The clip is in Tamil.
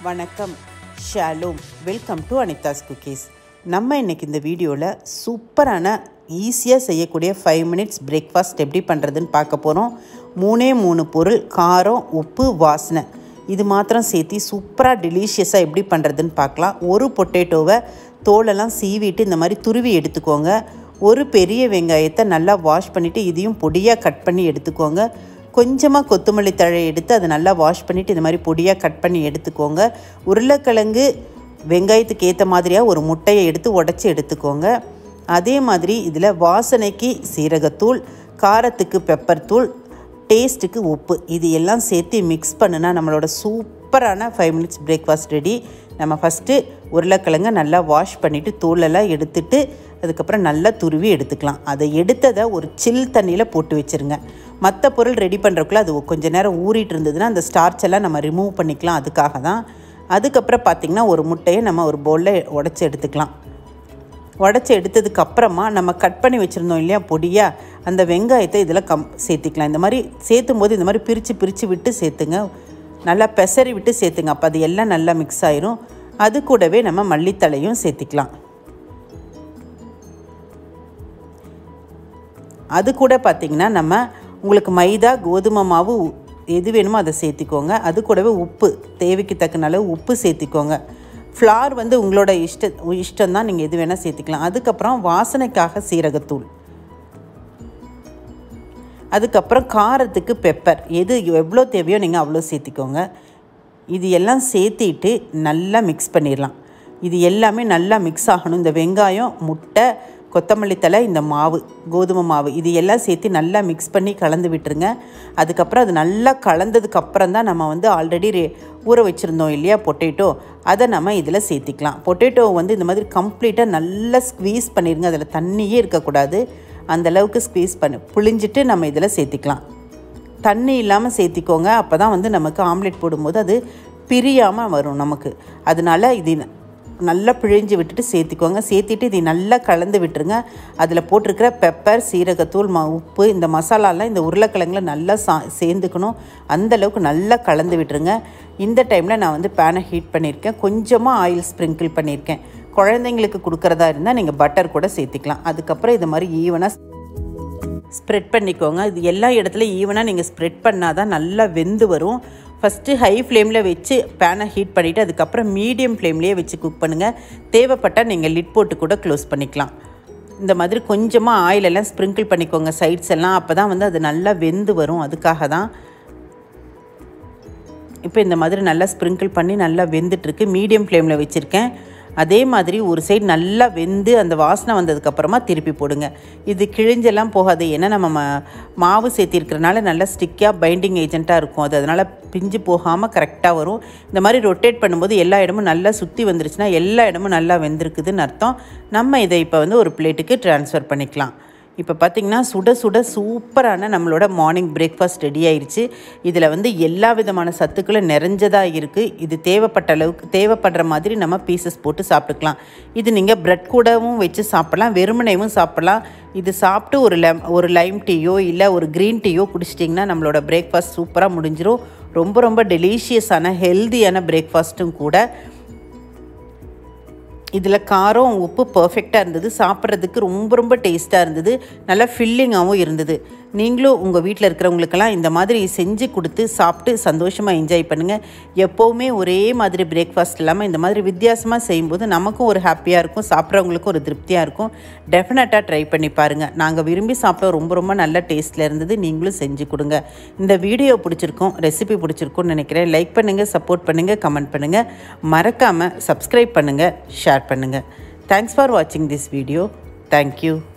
வணக்கம் ஷாலோம் வெல்கம் டு அனிதாஸ் குக்கீஸ் நம்ம இன்னைக்கு இந்த வீடியோவில் சூப்பரான ஈஸியாக செய்யக்கூடிய ஃபைவ் மினிட்ஸ் பிரேக்ஃபாஸ்ட் எப்படி பண்ணுறதுன்னு பார்க்க போகிறோம் மூணே மூணு பொருள் காரம் உப்பு வாசனை இது மாத்திரம் சேர்த்து சூப்பராக டெலிஷியஸாக எப்படி பண்ணுறதுன்னு பார்க்கலாம் ஒரு பொட்டேட்டோவை தோலெல்லாம் சீவிட்டு இந்த மாதிரி துருவி எடுத்துக்கோங்க ஒரு பெரிய வெங்காயத்தை நல்லா வாஷ் பண்ணிவிட்டு இதையும் பொடியாக கட் பண்ணி எடுத்துக்கோங்க கொஞ்சமாக கொத்தமல்லி தழை எடுத்து அதை நல்லா வாஷ் பண்ணிவிட்டு இந்த மாதிரி பொடியாக கட் பண்ணி எடுத்துக்கோங்க உருளைக்கிழங்கு வெங்காயத்துக்கு ஏற்ற மாதிரியாக ஒரு முட்டையை எடுத்து உடச்சி எடுத்துக்கோங்க அதே மாதிரி இதில் வாசனைக்கு சீரகத்தூள் காரத்துக்கு பெப்பர் தூள் டேஸ்ட்டுக்கு உப்பு இது எல்லாம் சேர்த்து மிக்ஸ் பண்ணுனா நம்மளோட சூப்பரான ஃபைவ் மினிட்ஸ் பிரேக்ஃபாஸ்ட் ரெடி நம்ம ஃபஸ்ட்டு உருளைக்கிழங்க நல்லா வாஷ் பண்ணிவிட்டு தூளெல்லாம் எடுத்துட்டு அதுக்கப்புறம் நல்லா துருவி எடுத்துக்கலாம் அதை எடுத்ததை ஒரு சில் தண்ணியில் போட்டு வச்சுருங்க மற்ற பொருள் ரெடி பண்ணுறக்குள்ள அது கொஞ்ச நேரம் ஊறிட்டு இருந்ததுன்னா அந்த ஸ்டார்ச் எல்லாம் நம்ம ரிமூவ் பண்ணிக்கலாம் அதுக்காக தான் அதுக்கப்புறம் பார்த்திங்கன்னா ஒரு முட்டையை நம்ம ஒரு பவுலில் உடச்சி எடுத்துக்கலாம் உடச்சி எடுத்ததுக்கு அப்புறமா நம்ம கட் பண்ணி வச்சுருந்தோம் இல்லையா பொடியாக அந்த வெங்காயத்தை இதில் கம் சேர்த்திக்கலாம் இந்த மாதிரி சேர்த்தும் போது இந்த மாதிரி பிரித்து பிரித்து விட்டு சேர்த்துங்க நல்லா பெசரி விட்டு சேர்த்துங்க அப்போ அது எல்லாம் நல்லா மிக்ஸ் ஆயிரும் அது கூடவே நம்ம மல்லித்தலையும் சேர்த்திக்கலாம் அது கூட பார்த்திங்கன்னா நம்ம உங்களுக்கு மைதா கோதுமை மாவு எது வேணுமோ அதை சேர்த்திக்கோங்க அது கூடவே உப்பு தேவைக்கு தக்கன அளவு உப்பு சேர்த்திக்கோங்க ஃப்ளார் வந்து உங்களோட இஷ்ட இஷ்டம் தான் நீங்கள் எது வேணால் சேர்த்துக்கலாம் அதுக்கப்புறம் வாசனைக்காக சீரகத்தூள் அதுக்கப்புறம் காரத்துக்கு பெப்பர் எது எவ்வளோ தேவையோ நீங்கள் அவ்வளோ சேர்த்திக்கோங்க இது எல்லாம் சேர்த்திட்டு நல்லா மிக்ஸ் பண்ணிடலாம் இது எல்லாமே நல்லா மிக்ஸ் ஆகணும் இந்த வெங்காயம் முட்டை கொத்தமல்லி தலை இந்த மாவு கோதுமை மாவு இது எல்லாம் சேர்த்து நல்லா மிக்ஸ் பண்ணி கலந்து விட்டுருங்க அதுக்கப்புறம் அது நல்லா கலந்ததுக்கப்புறம் தான் நம்ம வந்து ஆல்ரெடி ரே ஊற வச்சுருந்தோம் இல்லையா பொட்டேட்டோ அதை நம்ம இதில் சேர்த்திக்கலாம் பொட்டேட்டோ வந்து இந்த மாதிரி கம்ப்ளீட்டாக நல்லா ஸ்க்வீஸ் பண்ணிடுங்க அதில் தண்ணியே இருக்கக்கூடாது அந்த அளவுக்கு ஸ்க்வீஸ் பண்ணி புழிஞ்சிட்டு நம்ம இதில் சேர்த்திக்கலாம் தண்ணி இல்லாமல் சேர்த்திக்கோங்க அப்போ தான் வந்து நமக்கு ஆம்லெட் போடும்போது அது பிரியாமல் வரும் நமக்கு அதனால இது நல்லா பிழிஞ்சு விட்டுட்டு சேர்த்திக்கோங்க சேர்த்திட்டு இதை நல்லா கலந்து விட்டுருங்க அதில் போட்டிருக்கிற பெப்பர் சீரகத்தூள் ம உப்பு இந்த மசாலாலாம் இந்த உருளைக்கிழங்குல நல்லா சா சேர்ந்துக்கணும் அந்தளவுக்கு நல்லா கலந்து விட்டுருங்க இந்த டைமில் நான் வந்து பேனை ஹீட் பண்ணியிருக்கேன் கொஞ்சமாக ஆயில் ஸ்ப்ரிங்கிள் பண்ணியிருக்கேன் குழந்தைங்களுக்கு கொடுக்குறதா இருந்தால் நீங்கள் பட்டர் கூட சேர்த்திக்கலாம் அதுக்கப்புறம் இது மாதிரி ஈவனாக ஸ்ப்ரெட் பண்ணிக்கோங்க இது எல்லா இடத்துலையும் ஈவனாக நீங்கள் ஸ்ப்ரெட் பண்ணால் தான் நல்லா வெந்து வரும் ஃபஸ்ட்டு ஹை ஃப்ளேமில் வச்சு பேனை ஹீட் பண்ணிவிட்டு அதுக்கப்புறம் மீடியம் ஃப்ளேம்லேயே வச்சு குக் பண்ணுங்கள் தேவைப்பட்டால் நீங்கள் லிட் போட்டு கூட க்ளோஸ் பண்ணிக்கலாம் இந்த மாதிரி கொஞ்சமாக ஆயிலெல்லாம் ஸ்ப்ரிங்கிள் பண்ணிக்கோங்க சைட்ஸ் எல்லாம் அப்போ தான் வந்து அது நல்லா வெந்து வரும் அதுக்காக தான் இப்போ இந்த மாதிரி நல்லா ஸ்ப்ரிங்கிள் பண்ணி நல்லா வெந்துட்டுருக்கு மீடியம் ஃப்ளேமில் வச்சுருக்கேன் அதே மாதிரி ஒரு சைடு நல்லா வெந்து அந்த வாசனை வந்ததுக்கப்புறமா திருப்பி போடுங்க இது கிழிஞ்செல்லாம் போகாது ஏன்னா நம்ம மா மாவு சேர்த்திருக்கிறனால நல்லா ஸ்டிக்காக பைண்டிங் ஏஜெண்ட்டாக இருக்கும் அது அதனால் பிஞ்சு போகாமல் கரெக்டாக வரும் இந்த மாதிரி ரொட்டேட் பண்ணும்போது எல்லா இடமும் நல்லா சுற்றி வந்துருச்சுன்னா எல்லா இடமும் நல்லா வெந்திருக்குதுன்னு அர்த்தம் நம்ம இதை இப்போ வந்து ஒரு பிளேட்டுக்கு ட்ரான்ஸ்ஃபர் பண்ணிக்கலாம் இப்போ பார்த்திங்கன்னா சுட சுட சூப்பரான நம்மளோட மார்னிங் பிரேக்ஃபாஸ்ட் ரெடி ஆயிடுச்சு இதில் வந்து எல்லா விதமான சத்துக்களும் நிறைஞ்சதாக இருக்குது இது தேவைப்பட்ட அளவுக்கு தேவைப்படுற மாதிரி நம்ம பீசஸ் போட்டு சாப்பிட்டுக்கலாம் இது நீங்கள் ப்ரெட் கூடவும் வச்சு சாப்பிட்லாம் வெறுமனையும் சாப்பிட்லாம் இது சாப்பிட்டு ஒரு லெம் ஒரு லைம் டீயோ இல்லை ஒரு க்ரீன் டீயோ குடிச்சிட்டிங்கன்னா நம்மளோட பிரேக்ஃபாஸ்ட் சூப்பராக முடிஞ்சிடும் ரொம்ப ரொம்ப டெலிஷியஸான ஹெல்தியான பிரேக்ஃபாஸ்ட்டும் கூட இதில் காரம் உப்பு பர்ஃபெக்டாக இருந்தது சாப்பிட்றதுக்கு ரொம்ப ரொம்ப டேஸ்ட்டாக இருந்தது நல்லா ஃபில்லிங்காகவும் இருந்தது நீங்களும் உங்கள் வீட்டில் இருக்கிறவங்களுக்கெல்லாம் இந்த மாதிரி செஞ்சு கொடுத்து சாப்பிட்டு சந்தோஷமாக என்ஜாய் பண்ணுங்கள் எப்போவுமே ஒரே மாதிரி பிரேக்ஃபாஸ்ட் இல்லாமல் இந்த மாதிரி வித்தியாசமாக செய்யும்போது நமக்கும் ஒரு ஹாப்பியாக இருக்கும் சாப்பிட்றவங்களுக்கும் ஒரு திருப்தியாக இருக்கும் டெஃபினட்டாக ட்ரை பண்ணி பாருங்கள் நாங்கள் விரும்பி சாப்பிட ரொம்ப ரொம்ப நல்ல டேஸ்ட்டில் இருந்தது நீங்களும் செஞ்சு கொடுங்க இந்த வீடியோ பிடிச்சிருக்கோம் ரெசிபி பிடிச்சிருக்கும்னு நினைக்கிறேன் லைக் பண்ணுங்கள் சப்போர்ட் பண்ணுங்கள் கமெண்ட் பண்ணுங்கள் மறக்காமல் சப்ஸ்கிரைப் பண்ணுங்கள் ஷேர் பண்ணுங்கள் தேங்க்ஸ் ஃபார் வாட்சிங் திஸ் வீடியோ தேங்க்யூ